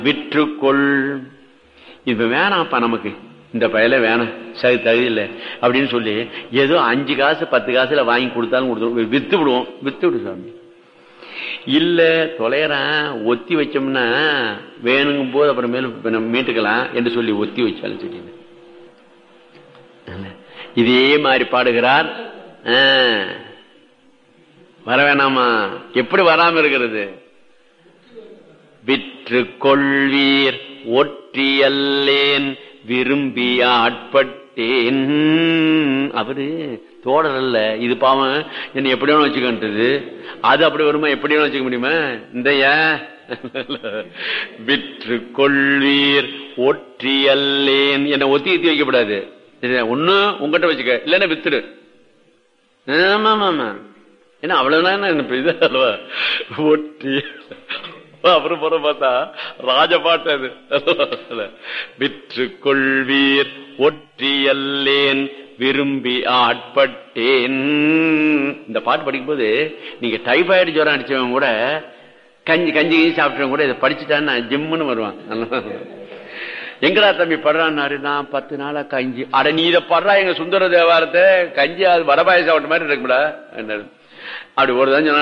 விற்றுக்கொள் இப்ப வேணாம்ப்பா நமக்கு இந்த பயல வேணாம் சரி தகுதியில்லை அப்படின்னு சொல்லி ஏதோ அஞ்சு காசு பத்து காசுல வாங்கி கொடுத்தாலும் கொடுத்துருவோம் வித்து விடுவோம் வித்து விடு சாமி இல்ல தொலைறான் ஒத்தி வச்சோம்னா வேணுங்கும் போது அப்புறமேலும் நம்ம மீட்டுக்கலாம் என்று சொல்லி ஒத்தி வச்சாலும் சரி இதே மாதிரி பாடுகிறார் ஆ. வர வேணாமா எப்படி வராம இருக்கிறது விற்று கொள்வீர் ஒற்றியல்லேன் விரும்பி ஆட்பட்டேன் அவரு தோழர் அல்ல இது பாவம் என்ன எப்படி வேணும் வச்சுக்கின்றது அது அப்படி வருமா எப்படி வேணும் வச்சுக்க முடியுமா இந்தையா விற்று கொள்வீர் ஒற்றியல்லேன் என்ன ஒத்தி ஏத்தி வைக்கப்படாது ஒண்ணு உங்ககிட்ட வச்சுக்க இல்லன்னா வித்துடு ஆமா ஆமா ஏன்னா அவ்வளவுதான் எனக்கு இது அல்லவா ஒற்றி அப்புறம் புறம் பார்த்தா ராஜபாட்டு அது விற்று கொள்வீர் ஒற்றியல்லேன் விரும்பி ஆட்பட்டேன் இந்த பாட்டு படிக்கும்போது நீங்க டைபாய்டு ஜுரம் அடிச்சவன் கூட கஞ்சி கஞ்சி கஞ்சி சாப்பிட்டவன் கூட இதை படிச்சுட்டான்னு ஜிம்முன்னு வருவான் எங்கடா தம்பி படுறான்னாரு நான் பத்து நாளா கஞ்சி அட நீ இதை படுறா எங்க சுந்தர தேவாரத்தை கஞ்சி அது வடபாய சாப்பிட்ட மாதிரி இருக்குடா அப்படி ஒரு தான் சொன்னா